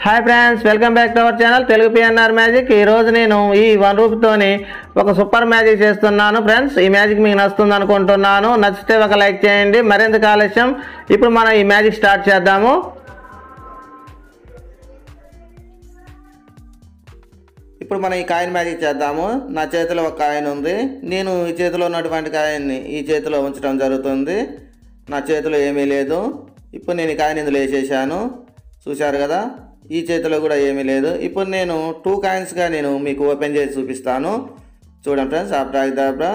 hi friends welcome back to our channel Telugu PNR magic ఈ రోజు నేను ఈ వన్ రూపీతోని ఒక సూపర్ మ్యాజిక్ చేస్తున్నాను ఫ్రెండ్స్ ఈ మ్యాజిక్ మీకు నచ్చుతుంది అనుకుంటున్నాను నచ్చితే ఒక లైక్ చేయండి మరింత ఆలస్యం ఇప్పుడు మనం ఈ మ్యాజిక్ స్టార్ట్ చేద్దాము ఇప్పుడు మనం ఈ కాయిన్ మ్యాజిక్ చేద్దాము నా చేతిలో ఒక కాయిన్ ఉంది నేను ఈ చేతిలో ఉన్నటువంటి కాయిన్ని ఈ చేతిలో ఉంచడం జరుగుతుంది నా చేతిలో ఏమీ లేదు ఇప్పుడు నేను ఈ కాయిన్ ఇందులో వేసేసాను చూశారు కదా ఈ చేతిలో కూడా ఏమీ లేదు ఇప్పుడు నేను టూ కాయిన్స్గా నేను మీకు ఓపెన్ చేసి చూపిస్తాను చూడండి ఫ్రెండ్స్ అబ్రాక్దాబ్రా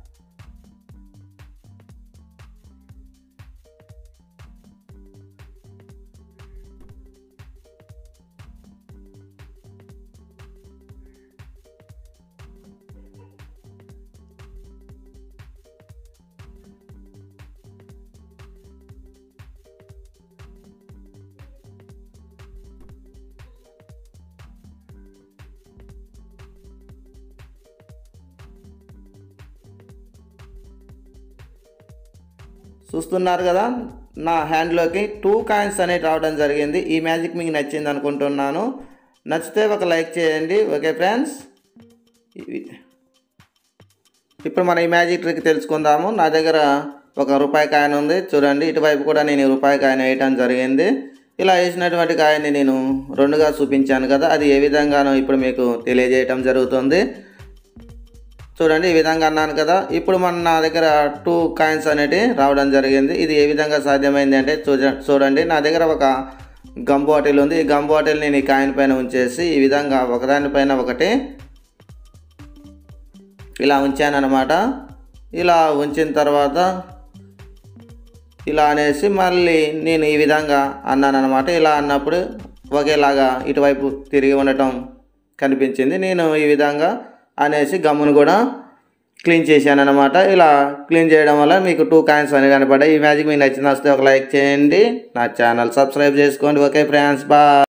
చూస్తున్నారు కదా నా హ్యాండ్లోకి టూ కాయిన్స్ అనేవి రావడం జరిగింది ఈ మ్యాజిక్ మీకు నచ్చింది అనుకుంటున్నాను నచ్చితే ఒక లైక్ చేయండి ఓకే ఫ్రెండ్స్ ఇవి- ఇప్పుడు మనం ఈ మ్యాజిక్ ట్రిక్ తెలుసుకుందాము నా దగ్గర ఒక రూపాయి కాయిన్ ఉంది చూడండి ఇటువైపు కూడా నేను ఈ రూపాయి కాయిన్ వేయటం జరిగింది ఇలా వేసినటువంటి కాయని నేను రెండుగా చూపించాను కదా అది ఏ విధంగానో ఇప్పుడు మీకు తెలియజేయటం జరుగుతుంది చూడండి ఈ విధంగా అన్నాను కదా ఇప్పుడు మన నా దగ్గర టూ కాయిన్స్ అనేవి రావడం జరిగింది ఇది ఏ విధంగా సాధ్యమైంది అంటే చూడ చూడండి నా దగ్గర ఒక గమ్ బాటిల్ ఉంది ఈ గమ్ బాటిల్ నేను ఈ కాయిన్ పైన ఉంచేసి ఈ విధంగా ఒకదానిపైన ఒకటి ఇలా ఉంచానన్నమాట ఇలా ఉంచిన తర్వాత ఇలా అనేసి మళ్ళీ నేను ఈ విధంగా అన్నాను అనమాట ఇలా అన్నప్పుడు ఒకేలాగా ఇటువైపు తిరిగి ఉండటం కనిపించింది నేను ఈ విధంగా అనేసి గమ్మును కూడా క్లీన్ చేశాను అనమాట ఇలా క్లీన్ చేయడం వల్ల మీకు టూ కాయిన్స్ అని కనపడ్డాయి ఈ మ్యాజిక్ మీకు నచ్చిన వస్తే ఒక లైక్ చేయండి నా ఛానల్ సబ్స్క్రైబ్ చేసుకోండి ఓకే ఫ్రెండ్స్ బా